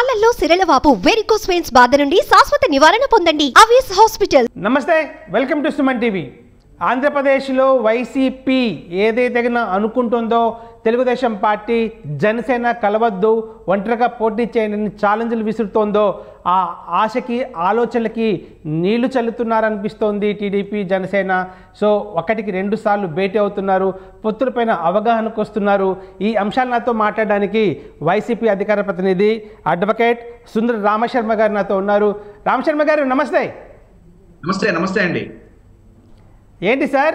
కాళ్లలో సిరలవాపు varicose veins బాధ నుండి శాశ్వత నివారణ పొందండి అవియస్ హాస్పిటల్ నమస్తే వెల్కమ్ టు సుమన్ టీవీ ఆంధ్రప్రదేశ్లో వైసీపీ ఏదైతే గన అనుకుంటుందో తెలుగుదేశం పార్టీ జనసేన కలవద్దు ఒంటరిగా పోటీ చేయని ఛాలెంజ్లు విసురుతోందో ఆ ఆశకి ఆలోచనలకి నీళ్లు చల్లుతున్నారనిపిస్తోంది టీడీపీ జనసేన సో ఒకటికి రెండు సార్లు భేటీ అవుతున్నారు పొత్తులపైన అవగాహనకు వస్తున్నారు ఈ అంశాలు నాతో మాట్లాడడానికి వైసీపీ అధికార ప్రతినిధి అడ్వకేట్ సుందర రామశర్మ గారు నాతో ఉన్నారు రామశర్మ గారు నమస్తే నమస్తే నమస్తే అండి ఏంటి సార్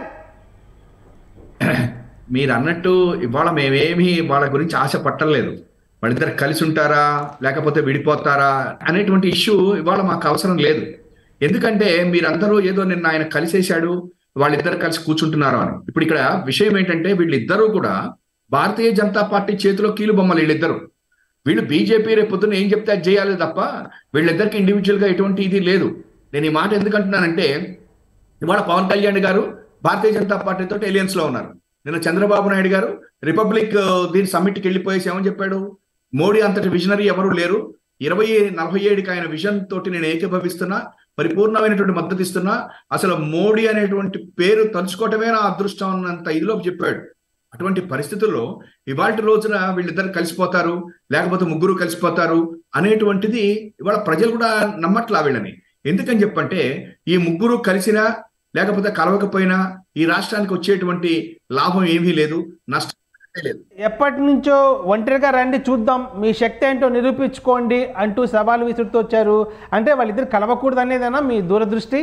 మీరు అన్నట్టు ఇవాళ మేమేమి వాళ్ళ గురించి ఆశ పట్టలేదు వాళ్ళిద్దరు కలిసి ఉంటారా లేకపోతే విడిపోతారా అనేటువంటి ఇష్యూ ఇవాళ మాకు అవసరం లేదు ఎందుకంటే మీరందరూ ఏదో నిన్న ఆయన కలిసేశాడు వాళ్ళిద్దరు కలిసి కూర్చుంటున్నారు అని ఇప్పుడు ఇక్కడ విషయం ఏంటంటే వీళ్ళిద్దరూ కూడా భారతీయ జనతా పార్టీ చేతిలో కీలు బొమ్మలు వీళ్ళిద్దరు వీళ్ళు బీజేపీ రేపు పొద్దున్న ఏం చెప్తే అది చేయాలి తప్ప వీళ్ళిద్దరికి ఇండివిజువల్ గా ఎటువంటి ఇది లేదు నేను ఈ మాట ఎందుకంటున్నానంటే ఇవాళ పవన్ కళ్యాణ్ గారు భారతీయ జనతా పార్టీతో ఎలియన్స్ లో ఉన్నారు నిన్న చంద్రబాబు నాయుడు గారు రిపబ్లిక్ ఆ, దీని సమ్మిట్కి వెళ్ళిపోయేసి ఏమని చెప్పాడు మోడీ అంతటి విజనరీ ఎవరు లేరు ఇరవై నలభై ఏడుకి ఆయన విజన్ తోటి నేను ఏకీభవిస్తున్నా పరిపూర్ణమైనటువంటి మద్దతు ఇస్తున్నా అసలు మోడీ అనేటువంటి పేరు తలుచుకోవటమే నా అదృష్టం అన్నంత ఇదిలో చెప్పాడు అటువంటి పరిస్థితుల్లో ఇవాళ రోజున వీళ్ళిద్దరు కలిసిపోతారు లేకపోతే ముగ్గురు కలిసిపోతారు అనేటువంటిది ఇవాళ ప్రజలు కూడా నమ్మట్లా వీళ్ళని ఎందుకని చెప్పంటే ఈ ముగ్గురు కలిసినా లేకపోతే కలవకపోయినా ఈ రాష్ట్రానికి వచ్చేటువంటి లాభం ఏమీ లేదు నష్టం లేదు ఎప్పటి నుంచో ఒంటరిగా రండి చూద్దాం మీ శక్తి ఏంటో నిరూపించుకోండి అంటూ సవాలు విసురుతూ వచ్చారు అంటే వాళ్ళిద్దరు కలవకూడదు అనేదేనా మీ దూరదృష్టి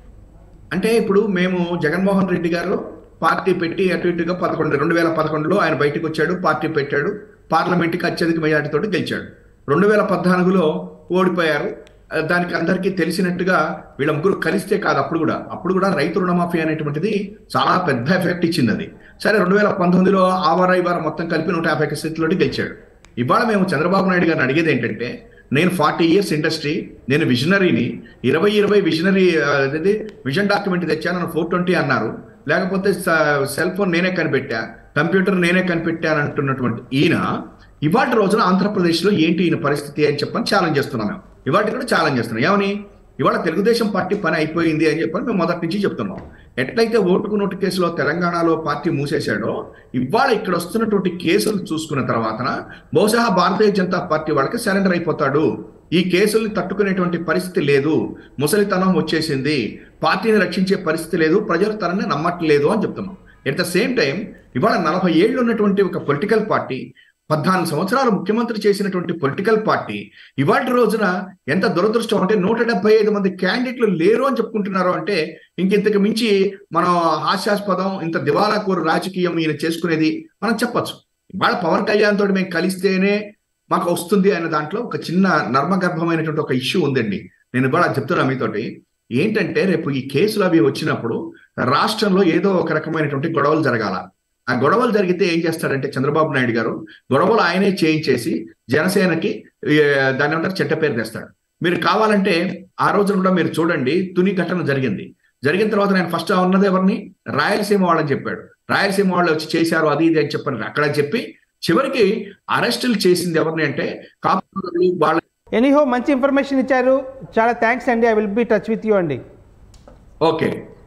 అంటే ఇప్పుడు మేము జగన్మోహన్ రెడ్డి గారు పార్టీ పెట్టి అటు ఇటుగా పదకొండు రెండు వేల పదకొండులో ఆయన బయటకు వచ్చాడు పార్టీ పెట్టాడు పార్లమెంట్కి అత్యధిక మెజార్టీతో గెలిచాడు రెండు వేల పద్నాలుగులో ఓడిపోయారు ఆ, దానికి అందరికీ తెలిసినట్టుగా వీళ్ళ ముగ్గురు కలిస్తే కాదు అప్పుడు కూడా అప్పుడు కూడా రైతు రుణమాఫీ అనేటువంటిది చాలా పెద్ద ఎఫెక్ట్ ఇచ్చింది అది సరే రెండు వేల పంతొమ్మిదిలో ఆవార ఇవార మొత్తం కలిపి నూట యాభై స్థితిలో గెలిచాడు ఇవాళ మేము చంద్రబాబు నాయుడు గారిని అడిగేది ఏంటంటే నేను ఫార్టీ ఇయర్స్ ఇండస్ట్రీ నేను విజనరీని ఇరవై ఇరవై విజనరీ అదేంటి విజన్ డాక్యుమెంట్ తెచ్చాను నన్ను ఫోర్ ట్వంటీ అన్నారు లేకపోతే సెల్ ఫోన్ నేనే కనిపెట్టా కంప్యూటర్ నేనే కనిపెట్టాను అంటున్నటువంటి ఈయన ఇవాటి రోజున ఆంధ్రప్రదేశ్లో ఏంటి ఈయన పరిస్థితి అని చెప్పని ఛాలెంజ్ చేస్తున్నాం మేము ఇవాటి కూడా ఛాలెంజ్ చేస్తున్నాం ఏమని ఇవాళ తెలుగుదేశం పార్టీ పని అయిపోయింది అని చెప్పని మేము మొదటి నుంచి చెప్తున్నాం ఎట్లయితే ఓటుకు నోటు కేసులో తెలంగాణలో పార్టీ మూసేశాడో ఇవాళ ఇక్కడ వస్తున్నటువంటి కేసులు చూసుకున్న తర్వాత బహుశా భారతీయ జనతా పార్టీ వాళ్ళకి సరెండర్ అయిపోతాడు ఈ కేసుల్ని తట్టుకునేటువంటి పరిస్థితి లేదు ముసలితనం వచ్చేసింది పార్టీని రక్షించే పరిస్థితి లేదు ప్రజలు తనని నమ్మట్లేదు అని చెప్తున్నాం ఎట్ ద సేమ్ టైం ఇవాళ నలభై ఏళ్ళు ఉన్నటువంటి ఒక పొలిటికల్ పార్టీ పద్నాలుగు సంవత్సరాలు ముఖ్యమంత్రి చేసినటువంటి పొలిటికల్ పార్టీ ఇవాటి రోజున ఎంత దురదృష్టం అంటే నూట డెబ్బై ఐదు మంది క్యాండిడేట్లు లేరు అని చెప్పుకుంటున్నారు అంటే ఇంకింతకు మించి మనం హాస్యాస్పదం ఇంత దివాలాకోరు రాజకీయం ఈయన చేసుకునేది మనం చెప్పొచ్చు ఇవాళ పవన్ కళ్యాణ్ తోటి మేము కలిస్తేనే మాకు వస్తుంది అనే దాంట్లో ఒక చిన్న నర్మగర్భమైనటువంటి ఒక ఇష్యూ ఉందండి నేను ఇవాళ చెప్తున్నా మీతోటి ఏంటంటే రేపు ఈ కేసులు అవి వచ్చినప్పుడు రాష్ట్రంలో ఏదో ఒక రకమైనటువంటి గొడవలు జరగాల ఆ గొడవలు జరిగితే ఏం చేస్తాడంటే చంద్రబాబు నాయుడు గారు గొడవలు ఆయనే చేయించేసి జనసేనకి ఏ, దాని ఏమంటారు చెడ్డ పేరు తెస్తాడు మీరు కావాలంటే ఆ రోజున కూడా మీరు చూడండి తుని ఘటన జరిగింది జరిగిన తర్వాత నేను ఫస్ట్ ఉన్నది ఎవరిని రాయలసీమ వాళ్ళని చెప్పాడు రాయలసీమ వాళ్ళు వచ్చి చేశారు అది ఇది అని చెప్పని అక్కడ చెప్పి చివరికి అరెస్టులు చేసింది ఎవరిని అంటే కాపు వాళ్ళ ఎనీహో మంచి ఇన్ఫర్మేషన్ ఇచ్చారు చాలా థ్యాంక్స్ అండి I will be touch with you అండి ఓకే